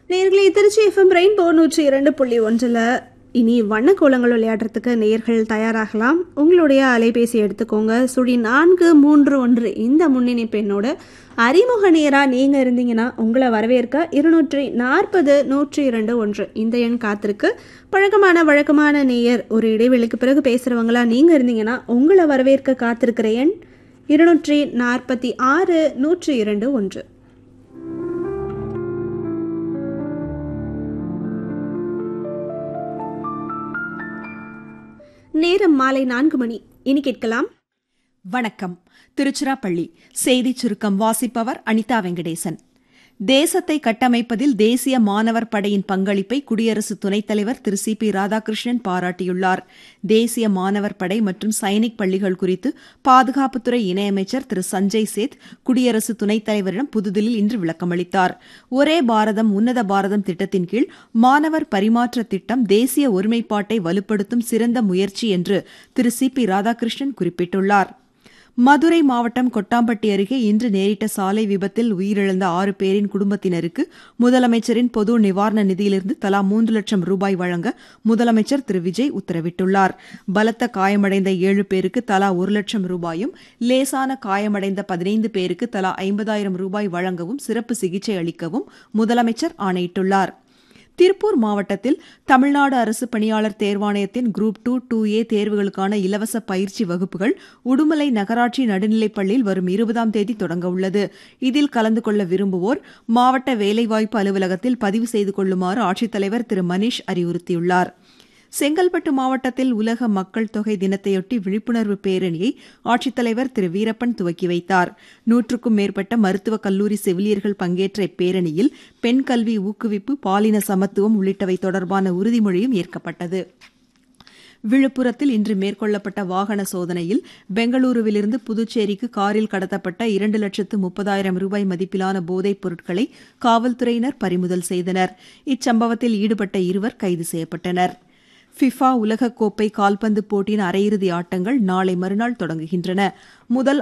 நேர்களை Trichy FM rainbow நூற்றி இரண்டு புள்ளி ஒன்றில் இனி வண்ணக்கோலங்கள் விளையாடுறதுக்கு நேர்கள் தயாராகலாம் உங்களுடைய அலைபேசி எடுத்துக்கோங்க சுழி நான்கு மூன்று ஒன்று இந்த முன்னிணைப்பு எண்ணோட அறிமுக நேராக நீங்கள் இருந்தீங்கன்னா உங்களை வரவேற்க இருநூற்றி நாற்பது நூற்றி இரண்டு ஒன்று இந்த எண் காத்திருக்கு பழக்கமான வழக்கமான நேயர் ஒரு இடைவெளிக்கு பிறகு பேசுகிறவங்களா நீங்கள் இருந்தீங்கன்னா உங்களை வரவேற்க காத்திருக்கிற எண் இருநூற்றி நாற்பத்தி ஆறு நூற்றி இரண்டு ஒன்று நேரம் மாலை நான்கு மணி இனி கேட்கலாம் வணக்கம் திருச்சிராப்பள்ளி செய்திச் சுருக்கம் வாசிப்பவர் அனிதா வெங்கடேசன் தேசத்தை கட்டமைப்பதில் தேசிய மாணவர் படையின் பங்களிப்பை குடியரசு துணைத் தலைவர் திரு சி பி ராதாகிருஷ்ணன் பாராட்டியுள்ளார் தேசிய மாணவர் படை மற்றும் சைனிக் பள்ளிகள் குறித்து பாதுகாப்புத்துறை இணையமைச்சர் திரு சஞ்சய் சேத் குடியரசு துணைத் தலைவரிடம் புதுதில்லியில் இன்று விளக்கமளித்தார் ஒரே பாரதம் உன்னத பாரதம் திட்டத்தின் கீழ் மாணவர் பரிமாற்ற திட்டம் தேசிய ஒருமைப்பாட்டை வலுப்படுத்தும் சிறந்த முயற்சி என்று திரு சி பி ராதாகிருஷ்ணன் குறிப்பிட்டுள்ளார் மதுரை மாவட்டம் கொட்டாம்பட்டி அருகே இன்று நேரிட்ட சாலை விபத்தில் உயிரிழந்த ஆறு பேரின் குடும்பத்தினருக்கு முதலமைச்சரின் பொது நிவாரண நிதியிலிருந்து தலா மூன்று லட்சம் ரூபாய் வழங்க முதலமைச்சர் திரு விஜய் உத்தரவிட்டுள்ளார் பலத்த காயமடைந்த ஏழு பேருக்கு தலா ஒரு லட்சம் ரூபாயும் லேசான காயமடைந்த பதினைந்து பேருக்கு தலா ஐம்பதாயிரம் ரூபாய் வழங்கவும் சிறப்பு சிகிச்சை அளிக்கவும் முதலமைச்சர் ஆணையிட்டுள்ளார் திருப்பூர் மாவட்டத்தில் தமிழ்நாடு அரசு பணியாளர் தேர்வாணையத்தின் குரூப் டூ டூ ஏ தேர்வுகளுக்கான இலவச பயிற்சி வகுப்புகள் உடுமலை நகராட்சி நடுநிலைப்பள்ளியில் வரும் இருபதாம் தேதி தொடங்க உள்ளது இதில் கலந்து கொள்ள விரும்புவோர் மாவட்ட வேலைவாய்ப்பு அலுவலகத்தில் பதிவு செய்து கொள்ளுமாறு ஆட்சித்தலைவர் திரு மணீஷ் அறிவுறுத்தியுள்ளார் செங்கல்பட்டு மாவட்டத்தில் உலக மக்கள் தொகை தினத்தையொட்டி விழிப்புணர்வு பேரணியை ஆட்சித்தலைவர் திரு வீரப்பன் துவக்கி வைத்தார் நூற்றுக்கும் மேற்பட்ட மருத்துவக் கல்லூரி செவிலியர்கள் பங்கேற்ற இப்பேரணியில் பெண் கல்வி ஊக்குவிப்பு பாலின சமத்துவம் உள்ளிட்டவை தொடர்பான உறுதிமொழியும் ஏற்கப்பட்டது விழுப்புரத்தில் இன்று மேற்கொள்ளப்பட்ட வாகன சோதனையில் பெங்களூருவிலிருந்து புதுச்சேரிக்கு காரில் கடத்தப்பட்ட இரண்டு லட்சத்து முப்பதாயிரம் ரூபாய் மதிப்பிலான போதைப் பொருட்களை காவல்துறையினர் பறிமுதல் செய்தனர் இச்சம்பவத்தில் ஈடுபட்ட இருவர் கைது செய்யப்பட்டனர் ஃபிஃபா உலகக்கோப்பை கால்பந்து போட்டியின் அரையிறுதி ஆட்டங்கள் நாளை மறுநாள் தொடங்குகின்றன முதல்